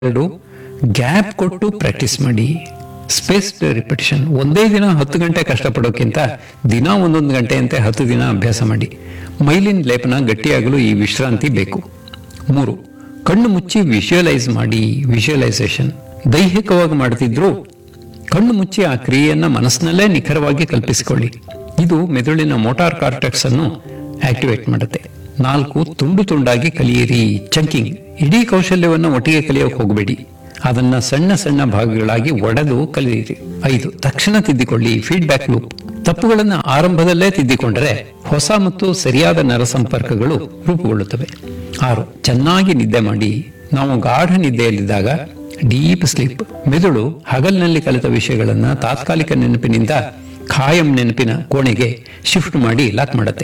ಎರಡು ಗ್ಯಾಪ್ ಕೊಟ್ಟು ಪ್ರಾಕ್ಟೀಸ್ ಮಾಡಿ ಸ್ಪೇಸ್ಡ್ ರಿಪಿಟೇಷನ್ ಒಂದೇ ದಿನ ಹತ್ತು ಗಂಟೆ ಕಷ್ಟಪಡೋಕ್ಕಿಂತ ದಿನ ಒಂದೊಂದು ಗಂಟೆಯಂತೆ ಹತ್ತು ದಿನ ಅಭ್ಯಾಸ ಮಾಡಿ ಮೈಲಿನ್ ಲೇಪನ ಗಟ್ಟಿಯಾಗಲು ಈ ವಿಶ್ರಾಂತಿ ಬೇಕು ಮೂರು ಕಣ್ಣು ಮುಚ್ಚಿ ವಿಷುವಲೈಸ್ ಮಾಡಿ ವಿಷುವಲೈಸೇಷನ್ ದೈಹಿಕವಾಗಿ ಮಾಡ್ತಿದ್ರು ಕಣ್ಣು ಮುಚ್ಚಿ ಆ ಕ್ರಿಯೆಯನ್ನ ಮನಸ್ಸಿನಲ್ಲೇ ನಿಖರವಾಗಿ ಕಲ್ಪಿಸಿಕೊಳ್ಳಿ ಇದು ಮೆದುಳಿನ ಮೋಟಾರ್ ಕಾರ್ಟೆಕ್ಸ್ ಅನ್ನು ಆಕ್ಟಿವೇಟ್ ಮಾಡುತ್ತೆ ನಾಲ್ಕು ತುಂಡು ತುಂಡಾಗಿ ಕಲಿಯಿರಿ ಚಂಕಿಂಗ್ ಇಡೀ ಕೌಶಲ್ಯವನ್ನು ಒಟ್ಟಿಗೆ ಕಲಿಯೋಕೆ ಹೋಗಬೇಡಿ ಅದನ್ನ ಸಣ್ಣ ಸಣ್ಣ ಭಾಗಗಳಾಗಿ ಒಡೆದು ಕಲಿಯಿರಿ ಐದು ತಕ್ಷಣ ತಿದ್ದಿಕೊಳ್ಳಿ ಫೀಡ್ಬ್ಯಾಕ್ ಲೂಪ್ ತಪ್ಪುಗಳನ್ನು ಆರಂಭದಲ್ಲೇ ತಿದ್ದಿಕೊಂಡರೆ ಹೊಸ ಮತ್ತು ಸರಿಯಾದ ನರ ಸಂಪರ್ಕಗಳು ರೂಪುಗೊಳ್ಳುತ್ತವೆ ಆರು ಚೆನ್ನಾಗಿ ನಿದ್ದೆ ಮಾಡಿ ನಾವು ಗಾಢ ನಿದ್ದೆಯಲ್ಲಿದ್ದಾಗ ಡೀಪ್ ಸ್ಲೀಪ್ ಮೆದುಳು ಹಗಲಿನಲ್ಲಿ ಕಲಿತ ವಿಷಯಗಳನ್ನ ತಾತ್ಕಾಲಿಕ ನೆನಪಿನಿಂದ ಖಾಯಂ ನೆನಪಿನ ಕೋಣೆಗೆ ಶಿಫ್ಟ್ ಮಾಡಿ ಲಾಕ್ ಮಾಡುತ್ತೆ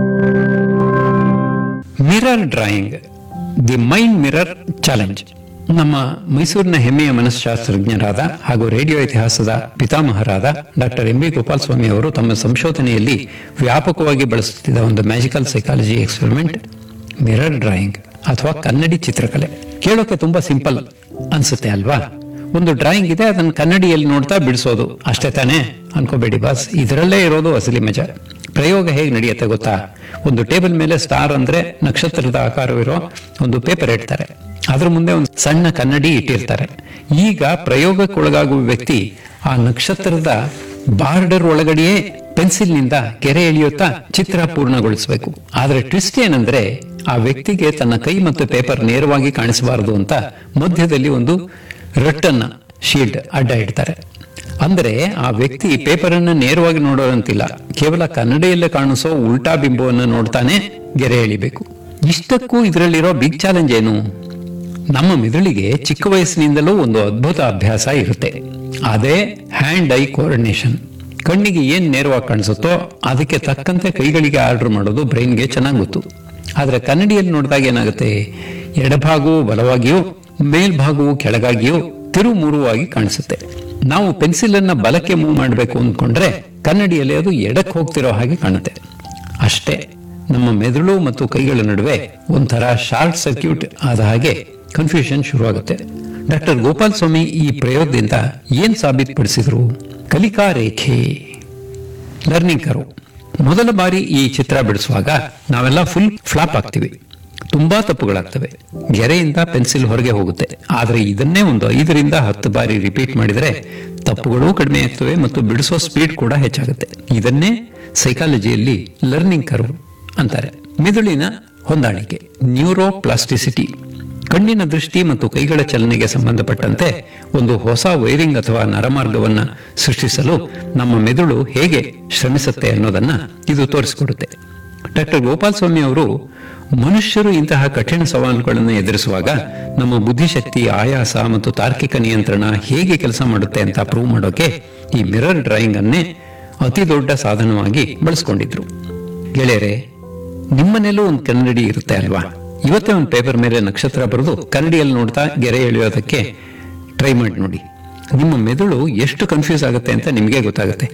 mirror drawing the mind mirror challenge ನಮ್ಮ ಮೈಸೂರಿನ ಹೆಮ್ಮೆಯ ಮನಸ್ಶಾಸ್ತ್ರಜ್ಞರಾದ ಹಾಗೂ ರೇಡಿಯೋ ಇತಿಹಾಸದ ಪಿತಾಮಹರಾದ doctor M B Gopal Swamy ಅವರು ತಮ್ಮ ಸಂಶೋಧನೆಯಲ್ಲಿ ವ್ಯಾಪಕವಾಗಿ ಬಳಸುತ್ತಿದ್ದ ಒಂದು magical psychology experiment mirror drawing ಅಥವಾ ಕನ್ನಡಿ ಚಿತ್ರಕಲೆ ಕೇಳೋಕೆ ತುಂಬಾ ಸಿಂಪಲ್ ಅನ್ಸುತ್ತೆ ಅಲ್ವಾ ಒಂದು ಡ್ರಾಯಿಂಗ್ ಇದೆ ಅದನ್ನ ಕನ್ನಡಿಯಲ್ಲಿ ನೋಡ್ತಾ ಬಿಡಿಸೋದು ಅಷ್ಟೇ ತಾನೇ ಅನ್ಕೋಬೇಡಿ ಬಾಸ್ ಇದರಲ್ಲೇ ಇರೋದು ಅಸಲಿ ಮಜಾ ಪ್ರಯೋಗ ಹೇಗೆ ನಡೆಯುತ್ತೆ ಗೊತ್ತಾ ಒಂದು ಟೇಬಲ್ ಮೇಲೆ ಸ್ಟಾರ್ ಅಂದ್ರೆ ನಕ್ಷತ್ರದ ಆಕಾರವಿರೋ ಒಂದು ಪೇಪರ್ ಇಡ್ತಾರೆ ಅದ್ರ ಮುಂದೆ ಒಂದು ಸಣ್ಣ ಕನ್ನಡಿ ಇಟ್ಟಿರ್ತಾರೆ ಈಗ ಪ್ರಯೋಗಕ್ಕೊಳಗಾಗುವ ವ್ಯಕ್ತಿ ಆ ನಕ್ಷತ್ರದ ಬಾರ್ಡರ್ ಒಳಗಡೆಯೇ ಪೆನ್ಸಿಲ್ನಿಂದ ಕೆರೆ ಎಳೆಯುತ್ತಾ ಚಿತ್ರ ಪೂರ್ಣಗೊಳಿಸಬೇಕು ಆದ್ರೆ ಟ್ವಿಸ್ಟ್ ಏನಂದ್ರೆ ಆ ವ್ಯಕ್ತಿಗೆ ತನ್ನ ಕೈ ಮತ್ತು ಪೇಪರ್ ನೇರವಾಗಿ ಕಾಣಿಸಬಾರದು ಅಂತ ಮಧ್ಯದಲ್ಲಿ ಒಂದು ರಟ್ಟನ್ನ ಶೀಲ್ಡ್ ಅಡ್ಡ ಇಡ್ತಾರೆ ಅಂದ್ರೆ ಆ ವ್ಯಕ್ತಿ ಪೇಪರ್ ಅನ್ನ ನೇರವಾಗಿ ನೋಡೋರಂತಿಲ್ಲ ಕೇವಲ ಕನ್ನಡಿಯಲ್ಲೇ ಕಾಣಿಸೋ ಉಲ್ಟಾ ಬಿಂಬವನ್ನು ನೋಡ್ತಾನೆ ಗೆರೆ ಎಳಿಬೇಕು ಇಷ್ಟಕ್ಕೂ ಇದರಲ್ಲಿರೋ ಬಿಗ್ ಚಾಲೆಂಜ್ ಏನು ನಮ್ಮ ಮೆದುಳಿಗೆ ಚಿಕ್ಕ ವಯಸ್ಸಿನಿಂದಲೂ ಒಂದು ಅದ್ಭುತ ಅಭ್ಯಾಸ ಇರುತ್ತೆ ಅದೇ ಹ್ಯಾಂಡ್ ಐ ಕೋಆರ್ಡಿನೇಷನ್ ಕಣ್ಣಿಗೆ ಏನ್ ನೇರವಾಗಿ ಕಾಣಿಸುತ್ತೋ ಅದಕ್ಕೆ ತಕ್ಕಂತೆ ಕೈಗಳಿಗೆ ಆರ್ಡರ್ ಮಾಡೋದು ಬ್ರೈನ್ಗೆ ಚೆನ್ನಾಗಿ ಗೊತ್ತು ಆದ್ರೆ ಕನ್ನಡಿಯಲ್ಲಿ ನೋಡಿದಾಗ ಏನಾಗುತ್ತೆ ಎಡಭಾಗವು ಬಲವಾಗಿಯೋ ಮೇಲ್ಭಾಗವು ಕೆಳಗಾಗಿಯೋ ತಿರುಮುರುವಾಗಿ ಕಾಣಿಸುತ್ತೆ ನಾವು ಪೆನ್ಸಿಲ್ ಅನ್ನ ಬಲಕ್ಕೆ ಮೂವ್ ಮಾಡಬೇಕು ಅಂದ್ಕೊಂಡ್ರೆ ಕನ್ನಡಿಯಲ್ಲಿ ಅದು ಎಡಕ್ಕೆ ಹೋಗ್ತಿರೋ ಹಾಗೆ ಕಾಣುತ್ತೆ ಅಷ್ಟೇ ನಮ್ಮ ಮೆದುಳು ಮತ್ತು ಕೈಗಳ ನಡುವೆ ಒಂಥರ ಶಾರ್ಟ್ ಸರ್ಕ್ಯೂಟ್ ಆದ ಹಾಗೆ ಕನ್ಫ್ಯೂಷನ್ ಶುರುವಾಗುತ್ತೆ ಡಾಕ್ಟರ್ ಗೋಪಾಲ್ ಸ್ವಾಮಿ ಈ ಪ್ರಯೋಗದಿಂದ ಏನ್ ಸಾಬೀತುಪಡಿಸಿದ್ರು ಕಲಿಕಾ ರೇಖೆ ಲರ್ನಿಂಗ್ ಕರು ಮೊದಲ ಬಾರಿ ಈ ಚಿತ್ರ ಬಿಡಿಸುವಾಗ ನಾವೆಲ್ಲ ಫುಲ್ ಫ್ಲಾಪ್ ಆಗ್ತೀವಿ ತುಂಬಾ ತಪ್ಪುಗಳಾಗ್ತವೆ ಗೆರೆಯಿಂದ ಪೆನ್ಸಿಲ್ ಹೊರಗೆ ಹೋಗುತ್ತೆ ಆದ್ರೆ ಇದನ್ನೇ ಒಂದು ಐದರಿಂದ ಹತ್ತು ಬಾರಿ ರಿಪೀಟ್ ಮಾಡಿದರೆ ತಪ್ಪುಗಳು ಕಡಿಮೆ ಆಗ್ತವೆ ಮತ್ತು ಬಿಡಿಸೋ ಸ್ಪೀಡ್ ಕೂಡ ಹೆಚ್ಚಾಗುತ್ತೆ ಇದನ್ನೇ ಸೈಕಾಲಜಿಯಲ್ಲಿ ಲರ್ನಿಂಗ್ ಕರ್ವ್ ಅಂತಾರೆ ಮೆದುಳಿನ ಹೊಂದಾಣಿಕೆ ನ್ಯೂರೋ ಪ್ಲಾಸ್ಟಿಸಿಟಿ ಕಣ್ಣಿನ ದೃಷ್ಟಿ ಮತ್ತು ಕೈಗಳ ಚಲನೆಗೆ ಸಂಬಂಧಪಟ್ಟಂತೆ ಒಂದು ಹೊಸ ವೈರಿಂಗ್ ಅಥವಾ ನರಮಾರ್ಗವನ್ನ ಸೃಷ್ಟಿಸಲು ನಮ್ಮ ಮೆದುಳು ಹೇಗೆ ಶ್ರಮಿಸುತ್ತೆ ಅನ್ನೋದನ್ನ ಇದು ತೋರಿಸಿಕೊಡುತ್ತೆ ಡಾಕ್ಟರ್ ಗೋಪಾಲ್ ಸ್ವಾಮಿ ಅವರು ಮನುಷ್ಯರು ಇಂತಹ ಕಠಿಣ ಸವಾಲುಗಳನ್ನು ಎದುರಿಸುವಾಗ ನಮ್ಮ ಬುದ್ಧಿಶಕ್ತಿ ಆಯಾಸ ಮತ್ತು ತಾರ್ಕಿಕ ನಿಯಂತ್ರಣ ಹೇಗೆ ಕೆಲಸ ಮಾಡುತ್ತೆ ಅಂತ ಪ್ರೂವ್ ಮಾಡೋಕೆ ಈ ಮಿರರ್ ಡ್ರಾಯಿಂಗ್ ಅನ್ನೇ ಅತಿ ದೊಡ್ಡ ಸಾಧನವಾಗಿ ಬಳಸ್ಕೊಂಡಿದ್ರು ಗೆಳೆಯರೆ ನಿಮ್ಮನೆಲ್ಲೂ ಒಂದು ಕನ್ನಡಿ ಇರುತ್ತೆ ಅಲ್ವಾ ಇವತ್ತೇ ಒಂದು ಪೇಪರ್ ಮೇಲೆ ನಕ್ಷತ್ರ ಬರೆದು ಕನ್ನಡಿಯಲ್ಲಿ ನೋಡ್ತಾ ಗೆರೆ ಎಳೆಯೋದಕ್ಕೆ ಟ್ರೈ ಮಾಡಿ ನೋಡಿ ನಿಮ್ಮ ಮೆದುಳು ಎಷ್ಟು ಕನ್ಫ್ಯೂಸ್ ಆಗುತ್ತೆ ಅಂತ ನಿಮಗೆ ಗೊತ್ತಾಗುತ್ತೆ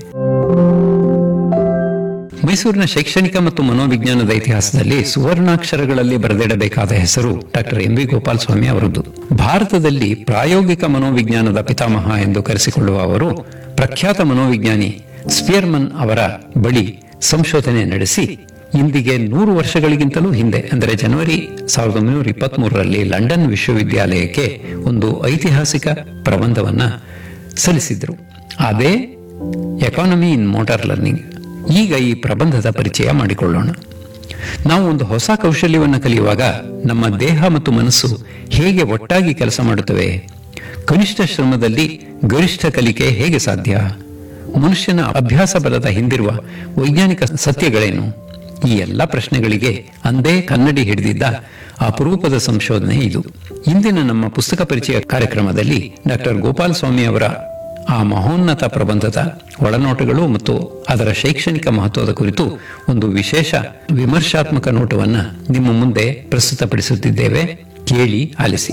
ಮೈಸೂರಿನ ಶೈಕ್ಷಣಿಕ ಮತ್ತು ಮನೋವಿಜ್ಞಾನದ ಇತಿಹಾಸದಲ್ಲಿ ಸುವರ್ಣಾಕ್ಷರಗಳಲ್ಲಿ ಬರೆದಿಡಬೇಕಾದ ಹೆಸರು doctor M V Gopal Swamy ಅವರದ್ದು ಭಾರತದಲ್ಲಿ ಪ್ರಾಯೋಗಿಕ ಮನೋವಿಜ್ಞಾನದ ಪಿತಾಮಹ ಎಂದು ಕರೆಸಿಕೊಳ್ಳುವ ಅವರು ಪ್ರಖ್ಯಾತ ಮನೋವಿಜ್ಞಾನಿ ಸ್ಪಿಯರ್ಮನ್ ಅವರ ಬಳಿ ಸಂಶೋಧನೆ ನಡೆಸಿ ಇಂದಿಗೆ ನೂರು ವರ್ಷಗಳಿಗಿಂತಲೂ ಹಿಂದೆ ಅಂದರೆ ಜನವರಿ ಸಾವಿರದ ಒಂಬೈನೂರ ಇಪ್ಪತ್ತ್ ಮೂರರಲ್ಲಿ ಲಂಡನ್ ವಿಶ್ವವಿದ್ಯಾಲಯಕ್ಕೆ ಒಂದು ಐತಿಹಾಸಿಕ ಪ್ರಬಂಧವನ್ನ ಸಲ್ಲಿಸಿದ್ರು ಅದೇ ಎಕಾನಮಿ ಇನ್ ಮೋಟಾರ್ ಲರ್ನಿಂಗ್ ಈಗ ಈ ಪ್ರಬಂಧದ ಪರಿಚಯ ಮಾಡಿಕೊಳ್ಳೋಣ ನಾವು ಒಂದು ಹೊಸ ಕೌಶಲ್ಯವನ್ನು ಕಲಿಯುವಾಗ ನಮ್ಮ ದೇಹ ಮತ್ತು ಮನಸ್ಸು ಹೇಗೆ ಒಟ್ಟಾಗಿ ಕೆಲಸ ಮಾಡುತ್ತವೆ ಕನಿಷ್ಠ ಶ್ರಮದಲ್ಲಿ ಗರಿಷ್ಠ ಕಲಿಕೆ ಹೇಗೆ ಸಾಧ್ಯ ಮನುಷ್ಯನ ಅಭ್ಯಾಸ ಬಲದ ಹಿಂದಿರುವ ವೈಜ್ಞಾನಿಕ ಸತ್ಯಗಳೇನು ಈ ಎಲ್ಲ ಪ್ರಶ್ನೆಗಳಿಗೆ ಅಂದೇ ಕನ್ನಡಿ ಹಿಡಿದಿದ್ದ ಅಪರೂಪದ ಸಂಶೋಧನೆ ಇದು ಇಂದಿನ ನಮ್ಮ ಪುಸ್ತಕ ಪರಿಚಯ ಕಾರ್ಯಕ್ರಮದಲ್ಲಿ ಡಾಕ್ಟರ್ ಗೋಪಾಲ್ ಸ್ವಾಮಿ ಅವರ ಆ ಮಹೋನ್ನತ ಪ್ರಬಂಧದ ಒಳನೋಟಗಳು ಮತ್ತು ಅದರ ಶೈಕ್ಷಣಿಕ ಮಹತ್ವದ ಕುರಿತು ಒಂದು ವಿಶೇಷ ವಿಮರ್ಶಾತ್ಮಕ ನೋಟವನ್ನ ನಿಮ್ಮ ಮುಂದೆ ಪ್ರಸ್ತುತಪಡಿಸುತ್ತಿದ್ದೇವೆ ಕೇಳಿ ಆಲಿಸಿ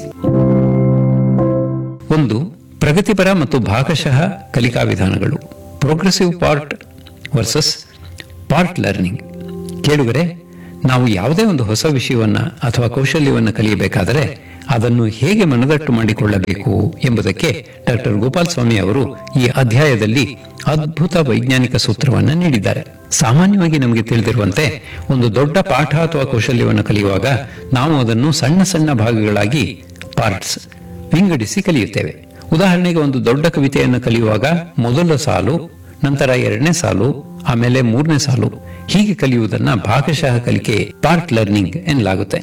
ಒಂದು ಪ್ರಗತಿಪರ ಮತ್ತು ಭಾಗಶಃ ಕಲಿಕಾ ವಿಧಾನಗಳು progressive part versus part learning ಕೇಳುಗರೆ ನಾವು ಯಾವುದೇ ಒಂದು ಹೊಸ ವಿಷಯವನ್ನ ಅಥವಾ ಕೌಶಲ್ಯವನ್ನ ಕಲಿಯಬೇಕಾದರೆ ಅದನ್ನು ಹೇಗೆ ಮನದಟ್ಟು ಮಾಡಿಕೊಳ್ಳಬೇಕು ಎಂಬುದಕ್ಕೆ ಡಾಕ್ಟರ್ ಗೋಪಾಲ್ ಸ್ವಾಮಿ ಅವರು ಈ ಅಧ್ಯಾಯದಲ್ಲಿ ಅದ್ಭುತ ವೈಜ್ಞಾನಿಕ ಸೂತ್ರವನ್ನು ನೀಡಿದ್ದಾರೆ ಸಾಮಾನ್ಯವಾಗಿ ನಮಗೆ ತಿಳಿದಿರುವಂತೆ ಒಂದು ದೊಡ್ಡ ಪಾಠ ಅಥವಾ ಕೌಶಲ್ಯವನ್ನು ಕಲಿಯುವಾಗ ನಾವು ಅದನ್ನು ಸಣ್ಣ ಸಣ್ಣ ಭಾಗಗಳಾಗಿ ಪಾರ್ಟ್ಸ್ ವಿಂಗಡಿಸಿ ಕಲಿಯುತ್ತೇವೆ ಉದಾಹರಣೆಗೆ ಒಂದು ದೊಡ್ಡ ಕವಿತೆಯನ್ನು ಕಲಿಯುವಾಗ ಮೊದಲ ಸಾಲು ನಂತರ ಎರಡನೇ ಸಾಲು ಆಮೇಲೆ ಮೂರನೇ ಸಾಲು ಹೀಗೆ ಕಲಿಯುವುದನ್ನ ಭಾಗಶಃ ಕಲಿಕೆ ಪಾರ್ಟ್ ಲರ್ನಿಂಗ್ ಎನ್ನಲಾಗುತ್ತೆ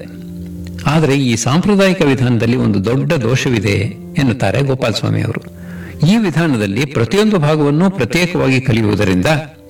ಆದರೆ ಈ ಸಾಂಪ್ರದಾಯಿಕ ವಿಧಾನದಲ್ಲಿ ಒಂದು ದೊಡ್ಡ ದೋಷವಿದೆ ಎನ್ನುತ್ತಾರೆ ಗೋಪಾಲ್ ಸ್ವಾಮಿ ಅವರು ಈ ವಿಧಾನದಲ್ಲಿ ಪ್ರತಿಯೊಂದು ಭಾಗವನ್ನು ಪ್ರತ್ಯೇಕವಾಗಿ ಕಲಿಯುವುದರಿಂದ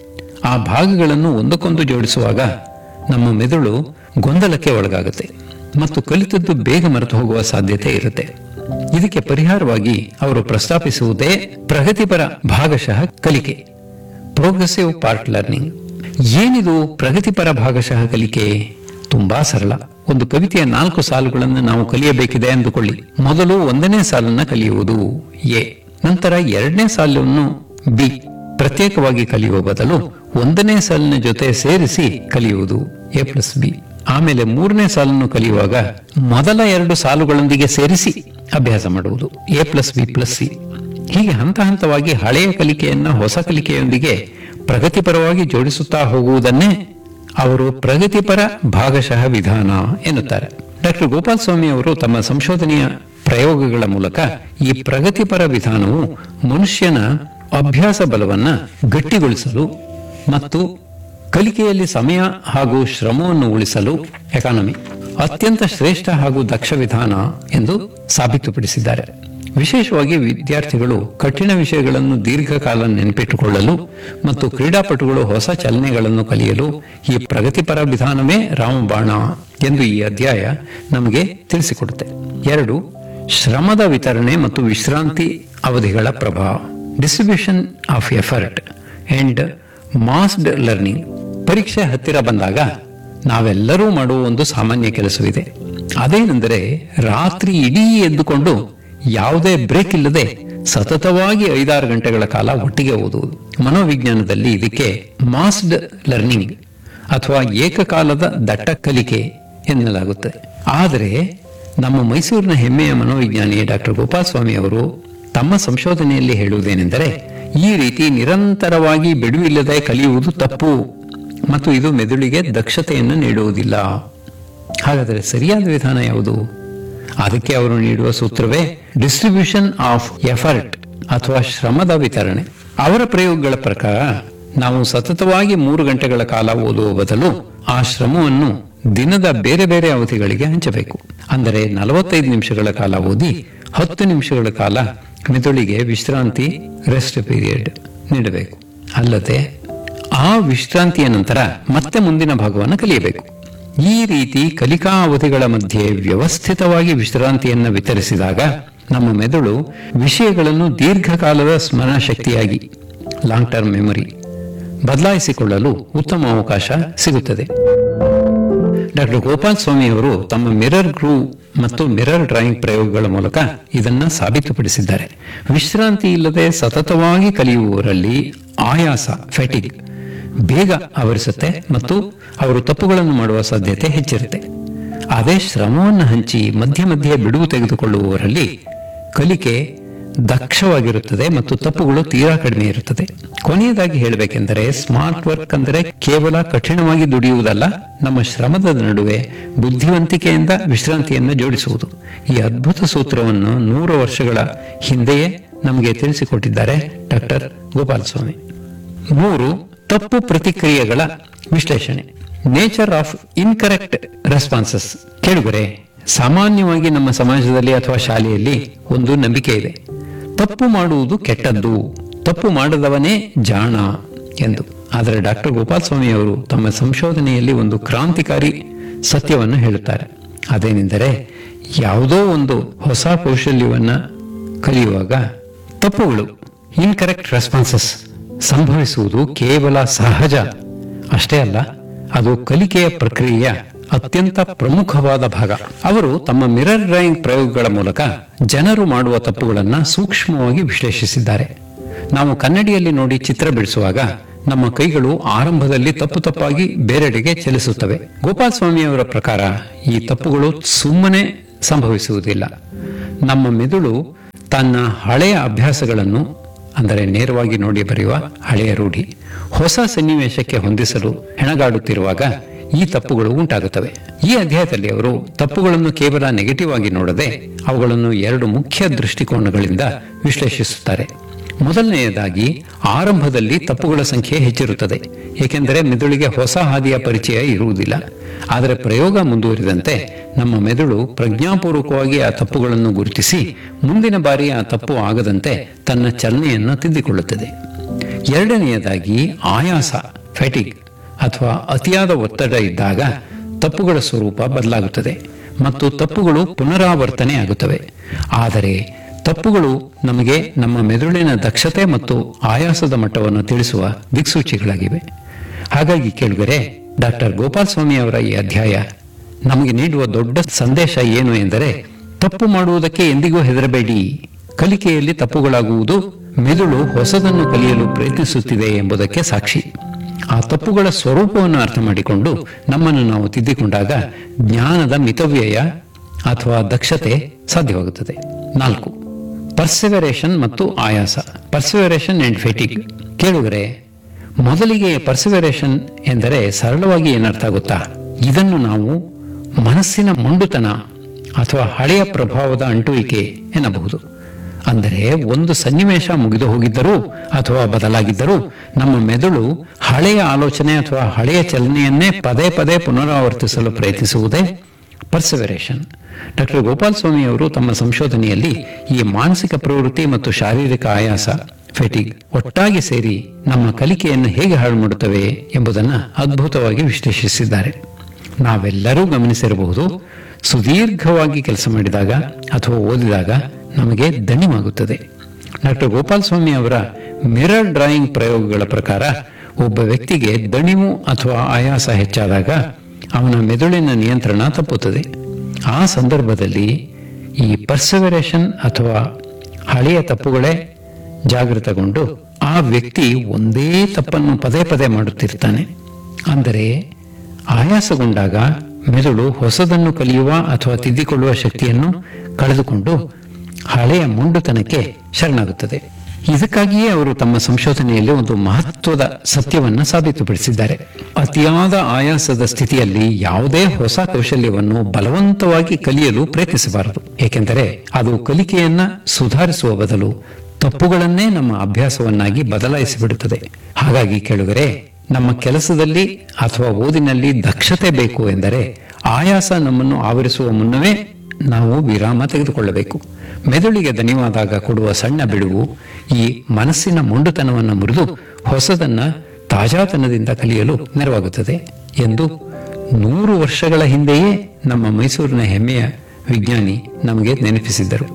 ಆ ಭಾಗಗಳನ್ನು ಒಂದಕ್ಕೊಂದು ಜೋಡಿಸುವಾಗ ನಮ್ಮ ಮೆದುಳು ಗೊಂದಲಕ್ಕೆ ಒಳಗಾಗುತ್ತೆ ಮತ್ತು ಕಲಿತದ್ದು ಬೇಗ ಮರೆತು ಹೋಗುವ ಸಾಧ್ಯತೆ ಇರುತ್ತೆ ಇದಕ್ಕೆ ಪರಿಹಾರವಾಗಿ ಅವರು ಪ್ರಸ್ತಾಪಿಸುವುದೇ ಪ್ರಗತಿಪರ ಭಾಗಶಃ ಕಲಿಕೆ ಪ್ರೋಗ್ರೆಸಿವ್ ಪಾರ್ಟ್ ಲರ್ನಿಂಗ್ ಏನಿದು ಪ್ರಗತಿಪರ ಭಾಗಶಃ ಕಲಿಕೆ ತುಂಬಾ ಸರಳ ಒಂದು ಕವಿತೆಯ ನಾಲ್ಕು ಸಾಲುಗಳನ್ನು ನಾವು ಕಲಿಯಬೇಕಿದೆ ಎಂದುಕೊಳ್ಳಿ ಮೊದಲು ಒಂದನೇ ಸಾಲನ್ನ ಕಲಿಯುವುದು ಎ ನಂತರ ಎರಡನೇ ಸಾಲನ್ನು ಬಿ ಪ್ರತ್ಯೇಕವಾಗಿ ಕಲಿಯುವ ಬದಲು ಒಂದನೇ ಸಾಲಿನ ಜೊತೆ ಸೇರಿಸಿ ಕಲಿಯುವುದು ಎ ಪ್ಲಸ್ ಬಿ ಆಮೇಲೆ ಮೂರನೇ ಸಾಲನ್ನು ಕಲಿಯುವಾಗ ಮೊದಲ ಎರಡು ಸಾಲುಗಳೊಂದಿಗೆ ಸೇರಿಸಿ ಅಭ್ಯಾಸ ಮಾಡುವುದು A plus B plus C ಹೀಗೆ ಹಂತ ಹಂತವಾಗಿ ಹಳೆಯ ಕಲಿಕೆಯನ್ನ ಹೊಸ ಕಲಿಕೆಯೊಂದಿಗೆ ಪ್ರಗತಿಪರವಾಗಿ ಜೋಡಿಸುತ್ತಾ ಹೋಗುವುದನ್ನೇ ಅವರು ಪ್ರಗತಿಪರ ಭಾಗಶಃ ವಿಧಾನ ಎನ್ನುತ್ತಾರೆ ಡಾಕ್ಟರ್ ಗೋಪಾಲ್ ಸ್ವಾಮಿ ಅವರು ತಮ್ಮ ಸಂಶೋಧನೆಯ ಪ್ರಯೋಗಗಳ ಮೂಲಕ ಈ ಪ್ರಗತಿಪರ ವಿಧಾನವು ಮನುಷ್ಯನ ಅಭ್ಯಾಸ ಬಲವನ್ನ ಗಟ್ಟಿಗೊಳಿಸಲು ಮತ್ತು ಕಲಿಕೆಯಲ್ಲಿ ಸಮಯ ಹಾಗೂ ಶ್ರಮವನ್ನು ಉಳಿಸಲು ಎಕಾನಮಿ ಅತ್ಯಂತ ಶ್ರೇಷ್ಠ ಹಾಗೂ ದಕ್ಷ ವಿಧಾನ ಎಂದು ಸಾಬೀತುಪಡಿಸಿದ್ದಾರೆ ವಿಶೇಷವಾಗಿ ವಿದ್ಯಾರ್ಥಿಗಳು ಕಠಿಣ ವಿಷಯಗಳನ್ನು ದೀರ್ಘಕಾಲ ನೆನಪಿಟ್ಟುಕೊಳ್ಳಲು ಮತ್ತು ಕ್ರೀಡಾಪಟುಗಳು ಹೊಸ ಚಲನೆಗಳನ್ನು ಕಲಿಯಲು ಈ ಪ್ರಗತಿಪರ ವಿಧಾನವೇ ರಾಮಬಾಣ ಎಂದು ಈ ಅಧ್ಯಾಯ ನಮಗೆ ತಿಳಿಸಿಕೊಡುತ್ತೆ ಎರಡು ಶ್ರಮದ ವಿತರಣೆ ಮತ್ತು ವಿಶ್ರಾಂತಿ ಅವಧಿಗಳ ಪ್ರಭಾವ distribution of effort and massed learning ಪರೀಕ್ಷೆ ಹತ್ತಿರ ಬಂದಾಗ ನಾವೆಲ್ಲರೂ ಮಾಡುವ ಒಂದು ಸಾಮಾನ್ಯ ಕೆಲಸವಿದೆ ಅದೇನೆಂದರೆ ರಾತ್ರಿ ಇಡೀ ಎದ್ದುಕೊಂಡು ಯಾವುದೇ ಬ್ರೇಕ್ ಇಲ್ಲದೆ ಸತತವಾಗಿ ಐದಾರು ಗಂಟೆಗಳ ಕಾಲ ಒಟ್ಟಿಗೆ ಓದುವುದು ಮನೋವಿಜ್ಞಾನದಲ್ಲಿ ಇದಕ್ಕೆ ಮಾಸ್ಡ್ ಲರ್ನಿಂಗ್ ಅಥವಾ ಏಕಕಾಲದ ದಟ್ಟ ಕಲಿಕೆ ಎನ್ನಲಾಗುತ್ತೆ ಆದರೆ ನಮ್ಮ ಮೈಸೂರಿನ ಹೆಮ್ಮೆಯ ಮನೋವಿಜ್ಞಾನಿ ಡಾಕ್ಟರ್ ಗೋಪಾಲ್ ಸ್ವಾಮಿ ಅವರು ತಮ್ಮ ಸಂಶೋಧನೆಯಲ್ಲಿ ಹೇಳುವುದೇನೆಂದರೆ ಈ ರೀತಿ ನಿರಂತರವಾಗಿ ಬಿಡುವಿಲ್ಲದೆ ಕಲಿಯುವುದು ತಪ್ಪು ಮತ್ತು ಇದು ಮೆದುಳಿಗೆ ದಕ್ಷತೆಯನ್ನು ನೀಡುವುದಿಲ್ಲ ಹಾಗಾದರೆ ಸರಿಯಾದ ವಿಧಾನ ಯಾವುದು ಅದಕ್ಕೆ ಅವರು ನೀಡುವ ಸೂತ್ರವೇ ಡಿಸ್ಟ್ರಿಬ್ಯೂಷನ್ ಆಫ್ ಎಫರ್ಟ್ ಅಥವಾ ಶ್ರಮದ ವಿತರಣೆ ಅವರ ಪ್ರಯೋಗಗಳ ಪ್ರಕಾರ ನಾವು ಸತತವಾಗಿ ಮೂರು ಗಂಟೆಗಳ ಕಾಲ ಓದುವ ಬದಲು ಆ ಶ್ರಮವನ್ನು ದಿನದ ಬೇರೆ ಬೇರೆ ಅವಧಿಗಳಿಗೆ ಹಂಚಬೇಕು ಅಂದರೆ ನಲವತ್ತೈದು ನಿಮಿಷಗಳ ಕಾಲ ಓದಿ ಹತ್ತು ನಿಮಿಷಗಳ ಕಾಲ ಮೆದುಳಿಗೆ ವಿಶ್ರಾಂತಿ ರೆಸ್ಟ್ ಪೀರಿಯಡ್ ನೀಡಬೇಕು ಅಲ್ಲದೆ ಆ ವಿಶ್ರಾಂತಿಯ ನಂತರ ಮತ್ತೆ ಮುಂದಿನ ಭಾಗವನ್ನು ಕಲಿಯಬೇಕು ಈ ರೀತಿ ಕಲಿಕಾ ಅವಧಿಗಳ ಮಧ್ಯೆ ವ್ಯವಸ್ಥಿತವಾಗಿ ವಿಶ್ರಾಂತಿಯನ್ನು ವಿತರಿಸಿದಾಗ ನಮ್ಮ ಮೆದುಳು ವಿಷಯಗಳನ್ನು ದೀರ್ಘಕಾಲದ ಸ್ಮರಣ ಶಕ್ತಿಯಾಗಿ ಲಾಂಗ್ ಟರ್ಮ್ ಮೆಮೊರಿ ಬದಲಾಯಿಸಿಕೊಳ್ಳಲು ಉತ್ತಮ ಅವಕಾಶ ಸಿಗುತ್ತದೆ ಡಾಕ್ಟರ್ ಗೋಪಾಲ್ ಸ್ವಾಮಿ ಅವರು ತಮ್ಮ ಮಿರರ್ ಗ್ರೂ ಮತ್ತು ಮಿರರ್ ಡ್ರಾಯಿಂಗ್ ಪ್ರಯೋಗಗಳ ಮೂಲಕ ಇದನ್ನ ಸಾಬೀತುಪಡಿಸಿದ್ದಾರೆ ವಿಶ್ರಾಂತಿ ಇಲ್ಲದೆ ಸತತವಾಗಿ ಕಲಿಯುವವರಲ್ಲಿ ಆಯಾಸ ಫೆಟಿಗ್ ಬೇಗ ಆವರಿಸುತ್ತೆ ಮತ್ತು ಅವರು ತಪ್ಪುಗಳನ್ನು ಮಾಡುವ ಸಾಧ್ಯತೆ ಹೆಚ್ಚಿರುತ್ತೆ ಅದೇ ಶ್ರಮವನ್ನು ಹಂಚಿ ಮಧ್ಯೆ ಮಧ್ಯೆ ಬಿಡುವು ತೆಗೆದುಕೊಳ್ಳುವವರಲ್ಲಿ ಕಲಿಕೆ ದಕ್ಷವಾಗಿರುತ್ತದೆ ಮತ್ತು ತಪ್ಪುಗಳು ತೀರಾ ಕಡಿಮೆ ಇರುತ್ತದೆ ಕೊನೆಯದಾಗಿ ಹೇಳಬೇಕೆಂದರೆ ಸ್ಮಾರ್ಟ್ ವರ್ಕ್ ಅಂದರೆ ಕೇವಲ ಕಠಿಣವಾಗಿ ದುಡಿಯುವುದಲ್ಲ ನಮ್ಮ ಶ್ರಮದ ನಡುವೆ ಬುದ್ಧಿವಂತಿಕೆಯಿಂದ ವಿಶ್ರಾಂತಿಯನ್ನು ಜೋಡಿಸುವುದು ಈ ಅದ್ಭುತ ಸೂತ್ರವನ್ನು ನೂರು ವರ್ಷಗಳ ಹಿಂದೆಯೇ ನಮಗೆ ತಿಳಿಸಿಕೊಟ್ಟಿದ್ದಾರೆ ಡಾಕ್ಟರ್ ಗೋಪಾಲ್ ಸ್ವಾಮಿ ಮೂರು ತಪ್ಪು ಪ್ರತಿಕ್ರಿಯೆಗಳ ವಿಶ್ಲೇಷಣೆ ನೇಚರ್ ಆಫ್ ಇನ್ಕರೆಕ್ಟ್ ರೆಸ್ಪಾನ್ಸಸ್ ಕೇಳುಗರೆ ಸಾಮಾನ್ಯವಾಗಿ ನಮ್ಮ ಸಮಾಜದಲ್ಲಿ ಅಥವಾ ಶಾಲೆಯಲ್ಲಿ ಒಂದು ನಂಬಿಕೆ ಇದೆ ತಪ್ಪು ಮಾಡುವುದು ಕೆಟ್ಟದ್ದು ತಪ್ಪು ಮಾಡದವನೇ ಜಾಣ ಎಂದು ಆದರೆ ಡಾಕ್ಟರ್ ಗೋಪಾಲ್ ಸ್ವಾಮಿ ಅವರು ತಮ್ಮ ಸಂಶೋಧನೆಯಲ್ಲಿ ಒಂದು ಕ್ರಾಂತಿಕಾರಿ ಸತ್ಯವನ್ನು ಹೇಳುತ್ತಾರೆ ಅದೇನೆಂದರೆ ಯಾವುದೋ ಒಂದು ಹೊಸ ಕೌಶಲ್ಯವನ್ನ ಕಲಿಯುವಾಗ ತಪ್ಪುಗಳು ಇನ್ಕರೆಕ್ಟ್ ರೆಸ್ಪಾನ್ಸಸ್ ಸಂಭವಿಸುವುದು ಕೇವಲ ಸಹಜ ಅಷ್ಟೇ ಅಲ್ಲ ಅದು ಕಲಿಕೆಯ ಪ್ರಕ್ರಿಯೆಯ ಅತ್ಯಂತ ಪ್ರಮುಖವಾದ ಭಾಗ ಅವರು ತಮ್ಮ ಮಿರರ್ ಡ್ರಾಯಿಂಗ್ ಪ್ರಯೋಗಗಳ ಮೂಲಕ ಜನರು ಮಾಡುವ ತಪ್ಪುಗಳನ್ನು ಸೂಕ್ಷ್ಮವಾಗಿ ವಿಶ್ಲೇಷಿಸಿದ್ದಾರೆ ನಾವು ಕನ್ನಡಿಯಲ್ಲಿ ನೋಡಿ ಚಿತ್ರ ಬಿಡಿಸುವಾಗ ನಮ್ಮ ಕೈಗಳು ಆರಂಭದಲ್ಲಿ ತಪ್ಪು ತಪ್ಪಾಗಿ ಬೇರೆಡೆಗೆ ಚಲಿಸುತ್ತವೆ ಗೋಪಾಲ್ ಸ್ವಾಮಿ ಅವರ ಪ್ರಕಾರ ಈ ತಪ್ಪುಗಳು ಸುಮ್ಮನೆ ಸಂಭವಿಸುವುದಿಲ್ಲ ನಮ್ಮ ಮೆದುಳು ತನ್ನ ಹಳೆಯ ಅಭ್ಯಾಸಗಳನ್ನು ಅಂದರೆ ನೇರವಾಗಿ ನೋಡಿ ಬರೆಯುವ ಹಳೆಯ ರೂಢಿ ಹೊಸ ಸನ್ನಿವೇಶಕ್ಕೆ ಹೊಂದಿಸಲು ಹೆಣಗಾಡುತ್ತಿರುವಾಗ ಈ ತಪ್ಪುಗಳು ಉಂಟಾಗುತ್ತವೆ ಈ ಅಧ್ಯಾಯದಲ್ಲಿ ಅವರು ತಪ್ಪುಗಳನ್ನು ಕೇವಲ ನೆಗೆಟಿವ್ ಆಗಿ ನೋಡದೆ ಅವುಗಳನ್ನು ಎರಡು ಮುಖ್ಯ ದೃಷ್ಟಿಕೋನಗಳಿಂದ ವಿಶ್ಲೇಷಿಸುತ್ತಾರೆ ಮೊದಲನೆಯದಾಗಿ ಆರಂಭದಲ್ಲಿ ತಪ್ಪುಗಳ ಸಂಖ್ಯೆ ಹೆಚ್ಚಿರುತ್ತದೆ ಏಕೆಂದರೆ ಮೆದುಳಿಗೆ ಹೊಸ ಹಾದಿಯ ಪರಿಚಯ ಇರುವುದಿಲ್ಲ ಆದರೆ ಪ್ರಯೋಗ ಮುಂದುವರಿದಂತೆ ನಮ್ಮ ಮೆದುಳು ಪ್ರಜ್ಞಾಪೂರ್ವಕವಾಗಿ ಆ ತಪ್ಪುಗಳನ್ನು ಗುರುತಿಸಿ ಮುಂದಿನ ಬಾರಿ ಆ ತಪ್ಪು ಆಗದಂತೆ ತನ್ನ ಚಲನೆಯನ್ನು ತಿದ್ದಿಕೊಳ್ಳುತ್ತದೆ ಎರಡನೆಯದಾಗಿ ಆಯಾಸ ಫೆಟಿಗ್ ಅಥವಾ ಅತಿಯಾದ ಒತ್ತಡ ಇದ್ದಾಗ ತಪ್ಪುಗಳ ಸ್ವರೂಪ ಬದಲಾಗುತ್ತದೆ ಮತ್ತು ತಪ್ಪುಗಳು ಪುನರಾವರ್ತನೆ ಆಗುತ್ತವೆ ಆದರೆ ತಪ್ಪುಗಳು ನಮಗೆ ನಮ್ಮ ಮೆದುಳಿನ ದಕ್ಷತೆ ಮತ್ತು ಆಯಾಸದ ಮಟ್ಟವನ್ನು ತಿಳಿಸುವ ದಿಕ್ಸೂಚಿಗಳಾಗಿವೆ ಹಾಗಾಗಿ ಕೇಳುಗರೆ ಡಾಕ್ಟರ್ ಗೋಪಾಲ್ ಸ್ವಾಮಿ ಅವರ ಈ ಅಧ್ಯಾಯ ನಮಗೆ ನೀಡುವ ದೊಡ್ಡ ಸಂದೇಶ ಏನು ಎಂದರೆ ತಪ್ಪು ಮಾಡುವುದಕ್ಕೆ ಎಂದಿಗೂ ಹೆದರಬೇಡಿ ಕಲಿಕೆಯಲ್ಲಿ ತಪ್ಪುಗಳಾಗುವುದು ಮೆದುಳು ಹೊಸದನ್ನು ಕಲಿಯಲು ಪ್ರಯತ್ನಿಸುತ್ತಿದೆ ಎಂಬುದಕ್ಕೆ ಸಾಕ್ಷಿ ಆ ತಪ್ಪುಗಳ ಸ್ವರೂಪವನ್ನು ಅರ್ಥ ಮಾಡಿಕೊಂಡು ನಮ್ಮನ್ನು ನಾವು ತಿದ್ದಿಕೊಂಡಾಗ ಜ್ಞಾನದ ಮಿತವ್ಯಯ ಅಥವಾ ದಕ್ಷತೆ ಸಾಧ್ಯವಾಗುತ್ತದೆ ನಾಲ್ಕು ಪರ್ಸಿವರೇಷನ್ ಮತ್ತು ಆಯಾಸ ಪರ್ಸಿವರೇಷನ್ ಅಂಡ್ ಫೆಟಿಗ್ ಕೇಳುಗರೆ ಮೊದಲಿಗೆ ಪರ್ಸಿವರೇಷನ್ ಎಂದರೆ ಸರಳವಾಗಿ ಏನರ್ಥ ಗೊತ್ತಾ ಇದನ್ನು ನಾವು ಮನಸ್ಸಿನ ಮೊಂಡುತನ ಅಥವಾ ಹಳೆಯ ಪ್ರಭಾವದ ಅಂಟುವಿಕೆ ಎನ್ನಬಹುದು ಅಂದರೆ ಒಂದು ಸನ್ನಿವೇಶ ಮುಗಿದು ಹೋಗಿದ್ದರೂ ಅಥವಾ ಬದಲಾಗಿದ್ದರೂ ನಮ್ಮ ಮೆದುಳು ಹಳೆಯ ಆಲೋಚನೆ ಅಥವಾ ಹಳೆಯ ಚಲನೆಯನ್ನೇ ಪದೇ ಪದೇ ಪುನರಾವರ್ತಿಸಲು ಪ್ರಯತ್ನಿಸುವುದೇ ಪರ್ಸಿವರೇಷನ್ ಡಾಕ್ಟರ್ ಗೋಪಾಲ್ ಸ್ವಾಮಿ ಅವರು ತಮ್ಮ ಸಂಶೋಧನೆಯಲ್ಲಿ ಈ ಮಾನಸಿಕ ಪ್ರವೃತ್ತಿ ಮತ್ತು ಶಾರೀರಿಕ ಆಯಾಸ ಫೆಟಿಗ್ ಒಟ್ಟಾಗಿ ಸೇರಿ ನಮ್ಮ ಕಲಿಕೆಯನ್ನು ಹೇಗೆ ಹಾಳು ಮಾಡುತ್ತವೆ ಎಂಬುದನ್ನು ಅದ್ಭುತವಾಗಿ ವಿಶ್ಲೇಷಿಸಿದ್ದಾರೆ ನಾವೆಲ್ಲರೂ ಗಮನಿಸಿರಬಹುದು ಸುದೀರ್ಘವಾಗಿ ಕೆಲಸ ಮಾಡಿದಾಗ ಅಥವಾ ಓದಿದಾಗ ನಮಗೆ ದಣಿವಾಗುತ್ತದೆ ಡಾಕ್ಟರ್ ಗೋಪಾಲ್ ಸ್ವಾಮಿ ಅವರ ಮಿರರ್ ಡ್ರಾಯಿಂಗ್ ಪ್ರಯೋಗಗಳ ಪ್ರಕಾರ ಒಬ್ಬ ವ್ಯಕ್ತಿಗೆ ದಣಿವು ಅಥವಾ ಆಯಾಸ ಹೆಚ್ಚಾದಾಗ ಅವನ ಮೆದುಳಿನ ನಿಯಂತ್ರಣ ತಪ್ಪುತ್ತದೆ ಆ ಸಂದರ್ಭದಲ್ಲಿ ಈ ಪರ್ಸವರೇಷನ್ ಅಥವಾ ಹಳೆಯ ತಪ್ಪುಗಳೇ ಜಾಗೃತಗೊಂಡು ಆ ವ್ಯಕ್ತಿ ಒಂದೇ ತಪ್ಪನ್ನು ಪದೇ ಪದೇ ಮಾಡುತ್ತಿರ್ತಾನೆ ಅಂದರೆ ಆಯಾಸಗೊಂಡಾಗ ಮೆದುಳು ಹೊಸದನ್ನು ಕಲಿಯುವ ಅಥವಾ ತಿದ್ದಿಕೊಳ್ಳುವ ಶಕ್ತಿಯನ್ನು ಕಳೆದುಕೊಂಡು ಹಳೆಯ ಮೊಂಡುತನಕ್ಕೆ ಶರಣಾಗುತ್ತದೆ ಇದಕ್ಕಾಗಿಯೇ ಅವರು ತಮ್ಮ ಸಂಶೋಧನೆಯಲ್ಲಿ ಒಂದು ಮಹತ್ವದ ಸತ್ಯವನ್ನ ಸಾಬೀತುಪಡಿಸಿದ್ದಾರೆ ಅತಿಯಾದ ಆಯಾಸದ ಸ್ಥಿತಿಯಲ್ಲಿ ಯಾವುದೇ ಹೊಸ ಕೌಶಲ್ಯವನ್ನು ಬಲವಂತವಾಗಿ ಕಲಿಯಲು ಪ್ರಯತ್ನಿಸಬಾರದು ಏಕೆಂದರೆ ಅದು ಕಲಿಕೆಯನ್ನ ಸುಧಾರಿಸುವ ಬದಲು ತಪ್ಪುಗಳನ್ನೇ ನಮ್ಮ ಅಭ್ಯಾಸವನ್ನಾಗಿ ಬದಲಾಯಿಸಿಬಿಡುತ್ತದೆ ಹಾಗಾಗಿ ಕೇಳುಗರೆ ನಮ್ಮ ಕೆಲಸದಲ್ಲಿ ಅಥವಾ ಓದಿನಲ್ಲಿ ದಕ್ಷತೆ ಬೇಕು ಎಂದರೆ ಆಯಾಸ ನಮ್ಮನ್ನು ಆವರಿಸುವ ಮುನ್ನವೇ ನಾವು ವಿರಾಮ ತೆಗೆದುಕೊಳ್ಳಬೇಕು ಮೆದುಳಿಗೆ ದನಿವಾದಾಗ ಕೊಡುವ ಸಣ್ಣ ಬಿಡುವು ಈ ಮನಸ್ಸಿನ ಮೊಂಡುತನವನ್ನು ಮುರಿದು ಹೊಸದನ್ನ ತಾಜಾತನದಿಂದ ಕಲಿಯಲು ನೆರವಾಗುತ್ತದೆ ಎಂದು ನೂರು ವರ್ಷಗಳ ಹಿಂದೆಯೇ ನಮ್ಮ ಮೈಸೂರಿನ ಹೆಮ್ಮೆಯ ವಿಜ್ಞಾನಿ ನಮಗೆ ನೆನಪಿಸಿದ್ದರು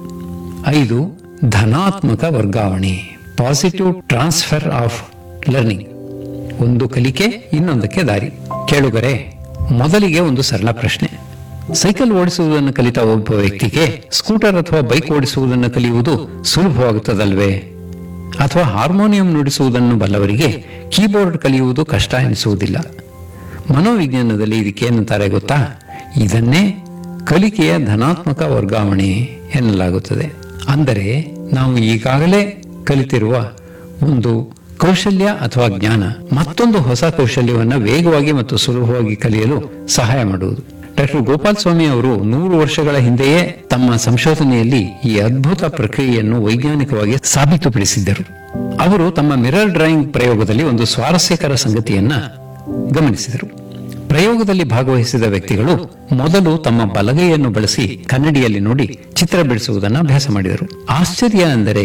ಐದು ಧನಾತ್ಮಕ ವರ್ಗಾವಣೆ ಪಾಸಿಟಿವ್ ಟ್ರಾನ್ಸ್ಫರ್ ಆಫ್ ಲರ್ನಿಂಗ್ ಒಂದು ಕಲಿಕೆ ಇನ್ನೊಂದಕ್ಕೆ ದಾರಿ ಕೇಳುಗರೆ ಮೊದಲಿಗೆ ಒಂದು ಸರಳ ಪ್ರಶ್ನೆ ಸೈಕಲ್ ಓಡಿಸುವುದನ್ನು ಕಲಿತ ಒಬ್ಬ ವ್ಯಕ್ತಿಗೆ ಸ್ಕೂಟರ್ ಅಥವಾ ಬೈಕ್ ಓಡಿಸುವುದನ್ನು ಕಲಿಯುವುದು ಸುಲಭವಾಗುತ್ತದಲ್ವೇ ಅಥವಾ ಹಾರ್ಮೋನಿಯಂ ನುಡಿಸುವುದನ್ನು ಬಲ್ಲವರಿಗೆ ಕೀಬೋರ್ಡ್ ಕಲಿಯುವುದು ಕಷ್ಟ ಎನಿಸುವುದಿಲ್ಲ ಮನೋವಿಜ್ಞಾನದಲ್ಲಿ ಇದಕ್ಕೆ ಏನಂತಾರೆ ಗೊತ್ತಾ ಇದನ್ನೇ ಕಲಿಕೆಯ ಧನಾತ್ಮಕ ವರ್ಗಾವಣೆ ಎನ್ನಲಾಗುತ್ತದೆ ಅಂದರೆ ನಾವು ಈಗಾಗಲೇ ಕಲಿತಿರುವ ಒಂದು ಕೌಶಲ್ಯ ಅಥವಾ ಜ್ಞಾನ ಮತ್ತೊಂದು ಹೊಸ ಕೌಶಲ್ಯವನ್ನು ವೇಗವಾಗಿ ಮತ್ತು ಸುಲಭವಾಗಿ ಕಲಿಯಲು ಸಹಾಯ ಮಾಡುವುದು ಡಾಕ್ಟರ್ ಗೋಪಾಲ್ ಸ್ವಾಮಿ ಅವರು ನೂರು ವರ್ಷಗಳ ಹಿಂದೆಯೇ ತಮ್ಮ ಸಂಶೋಧನೆಯಲ್ಲಿ ಈ ಅದ್ಭುತ ಪ್ರಕ್ರಿಯೆಯನ್ನು ವೈಜ್ಞಾನಿಕವಾಗಿ ಸಾಬೀತುಪಡಿಸಿದ್ದರು ಅವರು ತಮ್ಮ ಮಿರರ್ ಡ್ರಾಯಿಂಗ್ ಪ್ರಯೋಗದಲ್ಲಿ ಒಂದು ಸ್ವಾರಸ್ಯಕರ ಸಂಗತಿಯನ್ನ ಗಮನಿಸಿದರು ಪ್ರಯೋಗದಲ್ಲಿ ಭಾಗವಹಿಸಿದ ವ್ಯಕ್ತಿಗಳು ಮೊದಲು ತಮ್ಮ ಬಲಗೈಯನ್ನು ಬಳಸಿ ಕನ್ನಡಿಯಲ್ಲಿ ನೋಡಿ ಚಿತ್ರ ಬಿಡಿಸುವುದನ್ನು ಅಭ್ಯಾಸ ಮಾಡಿದರು ಆಶ್ಚರ್ಯ ಅಂದರೆ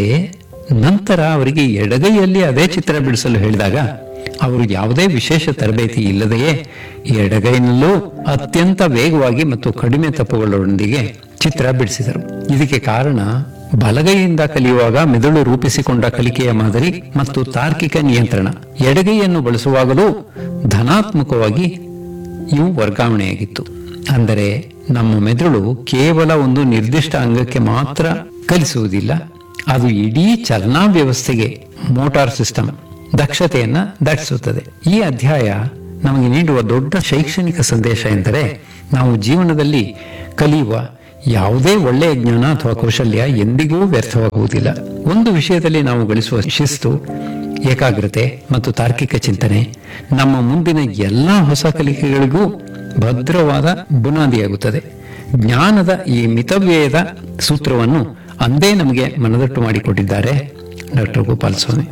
ನಂತರ ಅವರಿಗೆ ಎಡಗೈಯಲ್ಲಿ ಅದೇ ಚಿತ್ರ ಬಿಡಿಸಲು ಹೇಳಿದಾಗ ಅವರು ಯಾವುದೇ ವಿಶೇಷ ತರಬೇತಿ ಇಲ್ಲದೆಯೇ ಎಡಗೈನಲ್ಲೂ ಅತ್ಯಂತ ವೇಗವಾಗಿ ಮತ್ತು ಕಡಿಮೆ ತಪ್ಪುಗಳೊಂದಿಗೆ ಚಿತ್ರ ಬಿಡಿಸಿದರು ಇದಕ್ಕೆ ಕಾರಣ ಬಲಗೈಯಿಂದ ಕಲಿಯುವಾಗ ಮೆದುಳು ರೂಪಿಸಿಕೊಂಡ ಕಲಿಕೆಯ ಮಾದರಿ ಮತ್ತು ತಾರ್ಕಿಕ ನಿಯಂತ್ರಣ ಎಡಗೈಯನ್ನು ಬಳಸುವಾಗಲೂ ಧನಾತ್ಮಕವಾಗಿ ಇವು ವರ್ಗಾವಣೆಯಾಗಿತ್ತು ಅಂದರೆ ನಮ್ಮ ಮೆದುಳು ಕೇವಲ ಒಂದು ನಿರ್ದಿಷ್ಟ ಅಂಗಕ್ಕೆ ಮಾತ್ರ ಕಲಿಸುವುದಿಲ್ಲ ಅದು ಇಡೀ ಚಲನಾ ವ್ಯವಸ್ಥೆಗೆ ಮೋಟಾರ್ ಸಿಸ್ಟಮ್ ದಕ್ಷತೆಯನ್ನ ದಾಟಿಸುತ್ತದೆ ಈ ಅಧ್ಯಾಯ ನಮಗೆ ನೀಡುವ ದೊಡ್ಡ ಶೈಕ್ಷಣಿಕ ಸಂದೇಶ ಎಂದರೆ ನಾವು ಜೀವನದಲ್ಲಿ ಕಲಿಯುವ ಯಾವುದೇ ಒಳ್ಳೆಯ ಜ್ಞಾನ ಅಥವಾ ಕೌಶಲ್ಯ ಎಂದಿಗೂ ವ್ಯರ್ಥವಾಗುವುದಿಲ್ಲ ಒಂದು ವಿಷಯದಲ್ಲಿ ನಾವು ಗಳಿಸುವ ಶಿಸ್ತು ಏಕಾಗ್ರತೆ ಮತ್ತು ತಾರ್ಕಿಕ ಚಿಂತನೆ ನಮ್ಮ ಮುಂದಿನ ಎಲ್ಲಾ ಹೊಸ ಕಲಿಕೆಗಳಿಗೂ ಭದ್ರವಾದ ಬುನಾದಿಯಾಗುತ್ತದೆ ಜ್ಞಾನದ ಈ ಮಿತವ್ಯಯದ ಸೂತ್ರವನ್ನು ಅಂದೇ ನಮಗೆ ಮನದಟ್ಟು ಮಾಡಿಕೊಟ್ಟಿದ್ದಾರೆ ಡಾಕ್ಟರ್ ಗೋಪಾಲ್ ಸ್ವಾಮಿ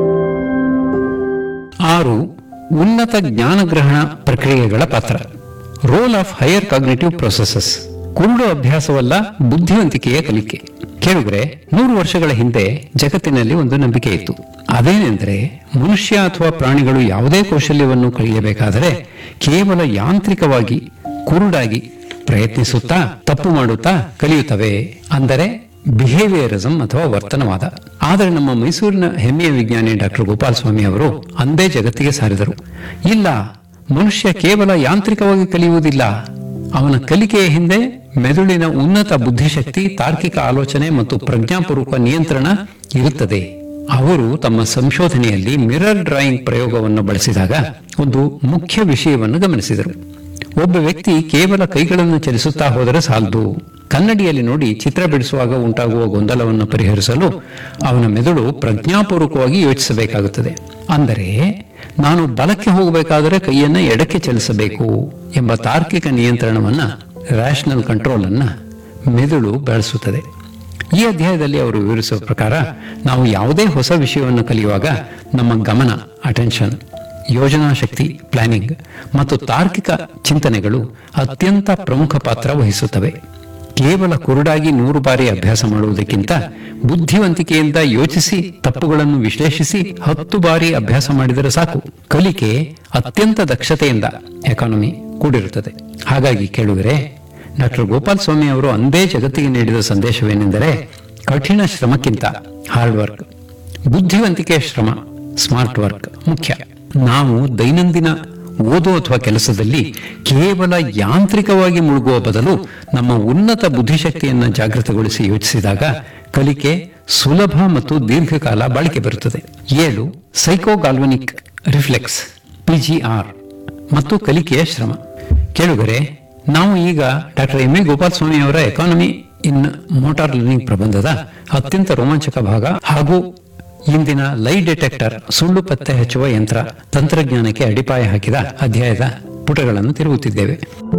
ಆರು ಉನ್ನತ ಜ್ಞಾನಗ್ರಹಣ ಪ್ರಕ್ರಿಯೆಗಳ ಪಾತ್ರ role of higher cognitive processes ಕುರುಡು ಅಭ್ಯಾಸವಲ್ಲ ಬುದ್ಧಿವಂತಿಕೆಯ ಕಲಿಕೆ ಕೇಳಿದ್ರೆ ನೂರು ವರ್ಷಗಳ ಹಿಂದೆ ಜಗತ್ತಿನಲ್ಲಿ ಒಂದು ನಂಬಿಕೆ ಇತ್ತು ಅದೇನೆಂದರೆ ಮನುಷ್ಯ ಅಥವಾ ಪ್ರಾಣಿಗಳು ಯಾವುದೇ ಕೌಶಲ್ಯವನ್ನು ಕಲಿಯಬೇಕಾದರೆ ಕೇವಲ ಯಾಂತ್ರಿಕವಾಗಿ ಕುರುಡಾಗಿ ಪ್ರಯತ್ನಿಸುತ್ತಾ ತಪ್ಪು ಮಾಡುತ್ತಾ ಕಲಿಯುತ್ತವೆ ಅಂದರೆ ಬಿಹೇವಿಯರಿಸಂ ಅಥವಾ ವರ್ತನವಾದ ಆದರೆ ನಮ್ಮ ಮೈಸೂರಿನ ಹೆಮ್ಮೆಯ ವಿಜ್ಞಾನಿ ಡಾಕ್ಟರ್ ಗೋಪಾಲ್ ಸ್ವಾಮಿ ಅವರು ಅಂದೇ ಜಗತ್ತಿಗೆ ಸಾರಿದರು ಇಲ್ಲ ಮನುಷ್ಯ ಕೇವಲ ಯಾಂತ್ರಿಕವಾಗಿ ಕಲಿಯುವುದಿಲ್ಲ ಅವನ ಕಲಿಕೆಯ ಹಿಂದೆ ಮೆದುಳಿನ ಉನ್ನತ ಬುದ್ಧಿಶಕ್ತಿ ತಾರ್ಕಿಕ ಆಲೋಚನೆ ಮತ್ತು ಪ್ರಜ್ಞಾಪೂರ್ವಕ ನಿಯಂತ್ರಣ ಇರುತ್ತದೆ ಅವರು ತಮ್ಮ ಸಂಶೋಧನೆಯಲ್ಲಿ ಮಿರರ್ ಡ್ರಾಯಿಂಗ್ ಪ್ರಯೋಗವನ್ನು ಬಳಸಿದಾಗ ಒಂದು ಮುಖ್ಯ ವಿಷಯವನ್ನು ಗಮನಿಸಿದರು ಒಬ್ಬ ವ್ಯಕ್ತಿ ಕೇವಲ ಕೈಗಳನ್ನು ಚಲಿಸುತ್ತಾ ಹೋದರೆ ಸಾಲದು ಕನ್ನಡಿಯಲ್ಲಿ ನೋಡಿ ಚಿತ್ರ ಬಿಡಿಸುವಾಗ ಉಂಟಾಗುವ ಗೊಂದಲವನ್ನು ಪರಿಹರಿಸಲು ಅವನ ಮೆದುಳು ಪ್ರಜ್ಞಾಪೂರ್ವಕವಾಗಿ ಯೋಚಿಸಬೇಕಾಗುತ್ತದೆ ಅಂದರೆ ನಾನು ಬಲಕ್ಕೆ ಹೋಗಬೇಕಾದರೆ ಕೈಯನ್ನು ಎಡಕ್ಕೆ ಚಲಿಸಬೇಕು ಎಂಬ ತಾರ್ಕಿಕ ನಿಯಂತ್ರಣವನ್ನ ರ್ಯಾಷನಲ್ ಕಂಟ್ರೋಲ್ ಅನ್ನ ಮೆದುಳು ಬಳಸುತ್ತದೆ ಈ ಅಧ್ಯಾಯದಲ್ಲಿ ಅವರು ವಿವರಿಸುವ ಪ್ರಕಾರ ನಾವು ಯಾವುದೇ ಹೊಸ ವಿಷಯವನ್ನು ಕಲಿಯುವಾಗ ನಮ್ಮ ಗಮನ ಅಟೆನ್ಷನ್ ಯೋಜನಾ ಶಕ್ತಿ ಪ್ಲಾನಿಂಗ್ ಮತ್ತು ತಾರ್ಕಿಕ ಚಿಂತನೆಗಳು ಅತ್ಯಂತ ಪ್ರಮುಖ ಪಾತ್ರ ವಹಿಸುತ್ತವೆ ಕೇವಲ ಕುರುಡಾಗಿ ನೂರು ಬಾರಿ ಅಭ್ಯಾಸ ಮಾಡುವುದಕ್ಕಿಂತ ಬುದ್ಧಿವಂತಿಕೆಯಿಂದ ಯೋಚಿಸಿ ತಪ್ಪುಗಳನ್ನು ವಿಶ್ಲೇಷಿಸಿ ಹತ್ತು ಬಾರಿ ಅಭ್ಯಾಸ ಮಾಡಿದರೆ ಸಾಕು ಕಲಿಕೆ ಅತ್ಯಂತ ದಕ್ಷತೆಯಿಂದ ಎಕಾನಮಿ ಕೂಡಿರುತ್ತದೆ ಹಾಗಾಗಿ ಕೇಳುವರೆ ಡಾಕ್ಟರ್ ಗೋಪಾಲ್ ಸ್ವಾಮಿ ಅವರು ಅಂದೇ ಜಗತ್ತಿಗೆ ನೀಡಿದ ಸಂದೇಶವೇನೆಂದರೆ ಕಠಿಣ ಶ್ರಮಕ್ಕಿಂತ ಹಾರ್ಡ್ ವರ್ಕ್ ಬುದ್ಧಿವಂತಿಕೆಯ ಶ್ರಮ ಸ್ಮಾರ್ಟ್ ವರ್ಕ್ ಮುಖ್ಯ ನಾವು ದೈನಂದಿನ ಓದು ಅಥವಾ ಕೆಲಸದಲ್ಲಿ ಕೇವಲ ಯಾಂತ್ರಿಕವಾಗಿ ಮುಳುಗುವ ಬದಲು ನಮ್ಮ ಉನ್ನತ ಬುದ್ಧಿಶಕ್ತಿಯನ್ನು ಜಾಗೃತಗೊಳಿಸಿ ಯೋಚಿಸಿದಾಗ ಕಲಿಕೆ ಸುಲಭ ಮತ್ತು ದೀರ್ಘಕಾಲ ಬಾಳಿಕೆ ಬರುತ್ತದೆ ಏಳು ಸೈಕೋಗಾಲ್ವನಿಕ್ ರಿಫ್ಲೆಕ್ಸ್ ಪಿಜಿಆರ್ ಮತ್ತು ಕಲಿಕೆಯ ಶ್ರಮ ಕೇಳುಗರೆ ನಾವು ಈಗ doctor M A Gopal Swamy ಅವರ ಎಕಾನಮಿ ಇನ್ ಮೋಟಾರ್ ಲರ್ನಿಂಗ್ ಪ್ರಬಂಧದ ಅತ್ಯಂತ ರೋಮಾಂಚಕ ಭಾಗ ಹಾಗೂ ಇಂದಿನ ಲೈ ಡಿಟೆಕ್ಟರ್ ಸುಳ್ಳು ಪತ್ತೆ ಹಚ್ಚುವ ಯಂತ್ರ ತಂತ್ರಜ್ಞಾನಕ್ಕೆ ಅಡಿಪಾಯ ಹಾಕಿದ ಅಧ್ಯಾಯದ ಪುಟಗಳನ್ನು ತಿರುಗುತ್ತಿದ್ದೇವೆ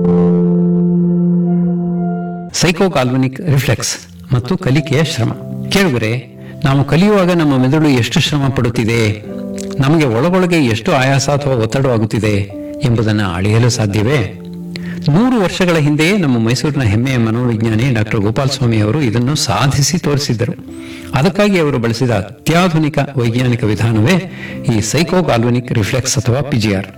ಸೈಕೋಕಾಲ್ವನಿಕ್ ರಿಫ್ಲೆಕ್ಸ್ ಮತ್ತು ಕಲಿಕೆಯ ಶ್ರಮ ಕೇಳುಗರೆ ನಾವು ಕಲಿಯುವಾಗ ನಮ್ಮ ಮೆದುಳು ಎಷ್ಟು ಶ್ರಮ ಪಡುತ್ತಿದೆ ನಮಗೆ ಒಳಗೊಳಗೆ ಎಷ್ಟು ಆಯಾಸ ಅಥವಾ ಒತ್ತಡವಾಗುತ್ತಿದೆ ಎಂಬುದನ್ನು ಅಳೆಯಲು ಸಾಧ್ಯವೇ ನೂರು ವರ್ಷಗಳ ಹಿಂದೆಯೇ ನಮ್ಮ ಮೈಸೂರಿನ ಹೆಮ್ಮೆಯ ಮನೋವಿಜ್ಞಾನಿ ಡಾಕ್ಟರ್ ಗೋಪಾಲ್ ಸ್ವಾಮಿ ಅವರು ಇದನ್ನು ಸಾಧಿಸಿ ತೋರಿಸಿದ್ದರು ಅದಕ್ಕಾಗಿ ಅವರು ಬಳಸಿದ ಅತ್ಯಾಧುನಿಕ ವೈಜ್ಞಾನಿಕ ವಿಧಾನವೇ ಈ ಸೈಕೋ ಗಾಲ್ವನಿಕ್ ರಿಫ್ಲೆಕ್ಸ್ ಅಥವಾ ಪಿಜಿಆರ್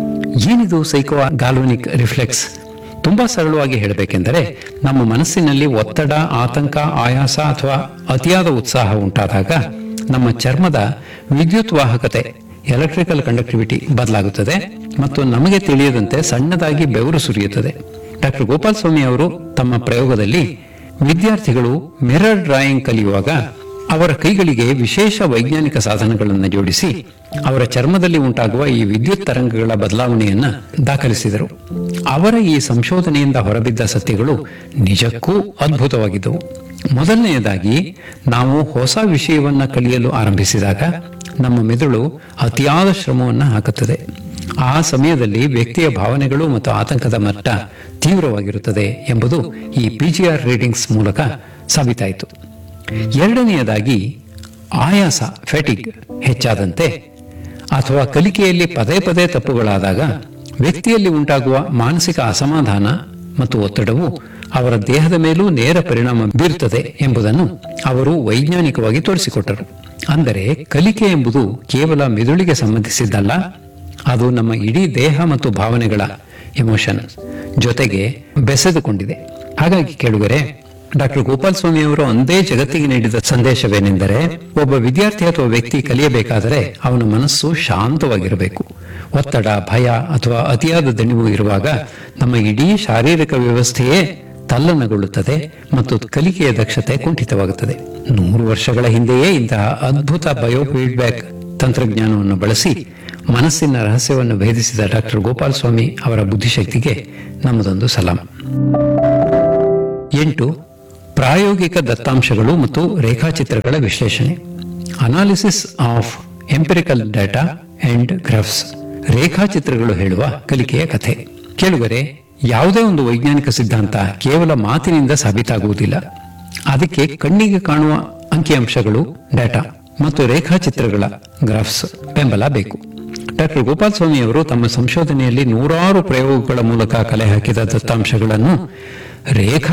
ಏನಿದು ಸೈಕೋ ಗಾಲ್ವನಿಕ್ ರಿಫ್ಲೆಕ್ಸ್ ತುಂಬಾ ಸರಳವಾಗಿ ಹೇಳಬೇಕೆಂದರೆ ನಮ್ಮ ಮನಸ್ಸಿನಲ್ಲಿ ಒತ್ತಡ ಆತಂಕ ಆಯಾಸ ಅಥವಾ ಅತಿಯಾದ ಉತ್ಸಾಹ ಉಂಟಾದಾಗ ನಮ್ಮ ಚರ್ಮದ ವಿದ್ಯುತ್ ವಾಹಕತೆ ಎಲೆಕ್ಟ್ರಿಕಲ್ ಕಂಡಕ್ಟಿವಿಟಿ ಬದಲಾಗುತ್ತದೆ ಮತ್ತು ನಮಗೆ ತಿಳಿಯದಂತೆ ಸಣ್ಣದಾಗಿ ಬೆವರು ಸುರಿಯುತ್ತದೆ ಡಾಕ್ಟರ್ ಗೋಪಾಲ್ ಸ್ವಾಮಿ ಅವರು ತಮ್ಮ ಪ್ರಯೋಗದಲ್ಲಿ ವಿದ್ಯಾರ್ಥಿಗಳು ಮಿರರ್ ಡ್ರಾಯಿಂಗ್ ಕಲಿಯುವಾಗ ಅವರ ಕೈಗಳಿಗೆ ವಿಶೇಷ ವೈಜ್ಞಾನಿಕ ಸಾಧನಗಳನ್ನು ಜೋಡಿಸಿ ಅವರ ಚರ್ಮದಲ್ಲಿ ಉಂಟಾಗುವ ಈ ವಿದ್ಯುತ್ ತರಂಗಗಳ ಬದಲಾವಣೆಯನ್ನ ದಾಖಲಿಸಿದರು ಅವರ ಈ ಸಂಶೋಧನೆಯಿಂದ ಹೊರಬಿದ್ದ ಸತ್ಯಗಳು ನಿಜಕ್ಕೂ ಅದ್ಭುತವಾಗಿದ್ದವು ಮೊದಲನೆಯದಾಗಿ ನಾವು ಹೊಸ ವಿಷಯವನ್ನ ಕಲಿಯಲು ಆರಂಭಿಸಿದಾಗ ನಮ್ಮ ಮೆದುಳು ಅತಿಯಾದ ಶ್ರಮವನ್ನು ಹಾಕುತ್ತದೆ ಆ ಸಮಯದಲ್ಲಿ ವ್ಯಕ್ತಿಯ ಭಾವನೆಗಳು ಮತ್ತು ಆತಂಕದ ಮಟ್ಟ ತೀವ್ರವಾಗಿರುತ್ತದೆ ಎಂಬುದು ಈ ಪಿಜಿಆರ್ ರೀಡಿಂಗ್ಸ್ ಮೂಲಕ ಸಾಬೀತಾಯಿತು ಎರಡನೆಯದಾಗಿ ಆಯಾಸ ಫೆಟಿಗ್ ಹೆಚ್ಚಾದಂತೆ ಅಥವಾ ಕಲಿಕೆಯಲ್ಲಿ ಪದೇ ಪದೇ ತಪ್ಪುಗಳಾದಾಗ ವ್ಯಕ್ತಿಯಲ್ಲಿ ಉಂಟಾಗುವ ಮಾನಸಿಕ ಅಸಮಾಧಾನ ಮತ್ತು ಒತ್ತಡವು ಅವರ ದೇಹದ ಮೇಲೂ ನೇರ ಪರಿಣಾಮ ಬೀರುತ್ತದೆ ಎಂಬುದನ್ನು ಅವರು ವೈಜ್ಞಾನಿಕವಾಗಿ ತೋರಿಸಿಕೊಟ್ಟರು ಅಂದರೆ ಕಲಿಕೆ ಎಂಬುದು ಕೇವಲ ಮೆದುಳಿಗೆ ಸಂಬಂಧಿಸಿದ್ದಲ್ಲ ಅದು ನಮ್ಮ ಇಡೀ ದೇಹ ಮತ್ತು ಭಾವನೆಗಳ ಎಮೋಷನ್ ಜೊತೆಗೆ ಬೆಸೆದುಕೊಂಡಿದೆ ಹಾಗಾಗಿ ಕೇಳುಗರೆ ಡಾಕ್ಟರ್ ಗೋಪಾಲ್ ಸ್ವಾಮಿ ಅವರು ಒಂದೇ ಜಗತ್ತಿಗೆ ನೀಡಿದ ಸಂದೇಶವೇನೆಂದರೆ ಒಬ್ಬ ವಿದ್ಯಾರ್ಥಿ ಅಥವಾ ವ್ಯಕ್ತಿ ಕಲಿಯಬೇಕಾದರೆ ಅವನ ಮನಸ್ಸು ಶಾಂತವಾಗಿರಬೇಕು ಒತ್ತಡ ಭಯ ಅಥವಾ ಅತಿಯಾದ ದಣಿವು ಇರುವಾಗ ನಮ್ಮ ಇಡೀ ಶಾರೀರಿಕ ವ್ಯವಸ್ಥೆಯೇ ತಲ್ಲಣಗೊಳ್ಳುತ್ತದೆ ಮತ್ತು ಕಲಿಕೆಯ ದಕ್ಷತೆ ಕುಂಠಿತವಾಗುತ್ತದೆ ನೂರು ವರ್ಷಗಳ ಹಿಂದೆಯೇ ಇಂತಹ ಅದ್ಭುತ ಬಯೋ ಫೀಡ್ಬ್ಯಾಕ್ ತಂತ್ರಜ್ಞಾನವನ್ನು ಬಳಸಿ ಮನಸ್ಸಿನ ರಹಸ್ಯವನ್ನು ಭೇದಿಸಿದ ಡಾಕ್ಟರ್ ಗೋಪಾಲ್ ಸ್ವಾಮಿ ಅವರ ಬುದ್ಧಿಶಕ್ತಿಗೆ ನಮ್ಮದೊಂದು ಸಲಾಂ ಎಂಟು ಪ್ರಾಯೋಗಿಕ ದತ್ತಾಂಶಗಳು ಮತ್ತು ರೇಖಾಚಿತ್ರಗಳ ವಿಶ್ಲೇಷಣೆ analysis of empirical data and graphs ರೇಖಾಚಿತ್ರಗಳು ಹೇಳುವ ಕಲಿಕೆಯ ಕಥೆ ಕೇಳುಗರೆ ಯಾವುದೇ ಒಂದು ವೈಜ್ಞಾನಿಕ ಸಿದ್ಧಾಂತ ಕೇವಲ ಮಾತಿನಿಂದ ಸಾಬೀತಾಗುವುದಿಲ್ಲ ಅದಕ್ಕೆ ಕಣ್ಣಿಗೆ ಕಾಣುವ ಅಂಕಿಅಂಶಗಳು ಡಾಟಾ ಮತ್ತು ರೇಖಾಚಿತ್ರಗಳ ಗ್ರಾಫ್ಸ್ ಬೆಂಬಲ ಬೇಕು ಡಾಕ್ಟರ್ ಗೋಪಾಲ್ ಸ್ವಾಮಿ ಅವರು ತಮ್ಮ ಸಂಶೋಧನೆಯಲ್ಲಿ ನೂರಾರು ಪ್ರಯೋಗಗಳ ಮೂಲಕ ಕಲೆ ಹಾಕಿದ ದತ್ತಾಂಶಗಳನ್ನು ರೇಖಾ